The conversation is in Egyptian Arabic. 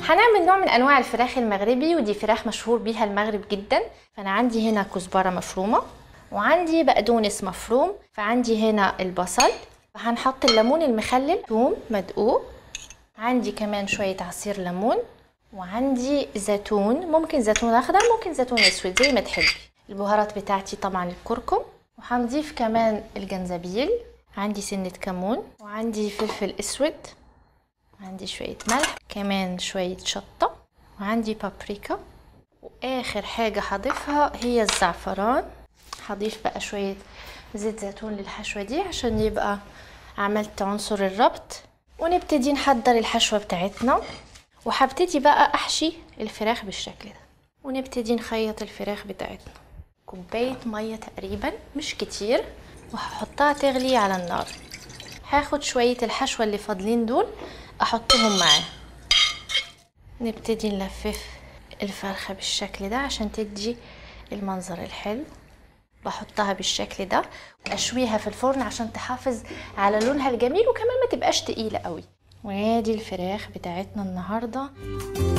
هنعمل نوع من انواع الفراخ المغربي ودي فراخ مشهور بيها المغرب جدا فانا عندي هنا كزبره مفرومه وعندي بقدونس مفروم فعندي هنا البصل فهنحط الليمون المخلل ثوم مدقوق عندي كمان شويه عصير ليمون وعندي زيتون ممكن زيتون اخضر ممكن زيتون اسود زي ما تحبي البهارات بتاعتي طبعا الكركم وهنضيف كمان الجنزبيل عندي سنة كمون وعندي فلفل اسود عندي شوية ملح كمان شوية شطة وعندي بابريكا واخر حاجة هضيفها هي الزعفران هضيف بقى شوية زيت زيتون للحشوة دي عشان يبقى عملت عنصر الربط ونبتدي نحضر الحشوة بتاعتنا وهبتدي بقى احشي الفراخ بالشكل ده ونبتدي نخيط الفراخ بتاعتنا كوباية مية تقريبا مش كتير وهحطها تغلي على النار هاخد شوية الحشوة اللي فاضلين دول احطهم معاه نبتدي نلفف الفرخة بالشكل ده عشان تدي المنظر الحلو بحطها بالشكل ده اشويها في الفرن عشان تحافظ على لونها الجميل وكمان ما تبقاش تقيلة قوي وادي الفراخ بتاعتنا النهارده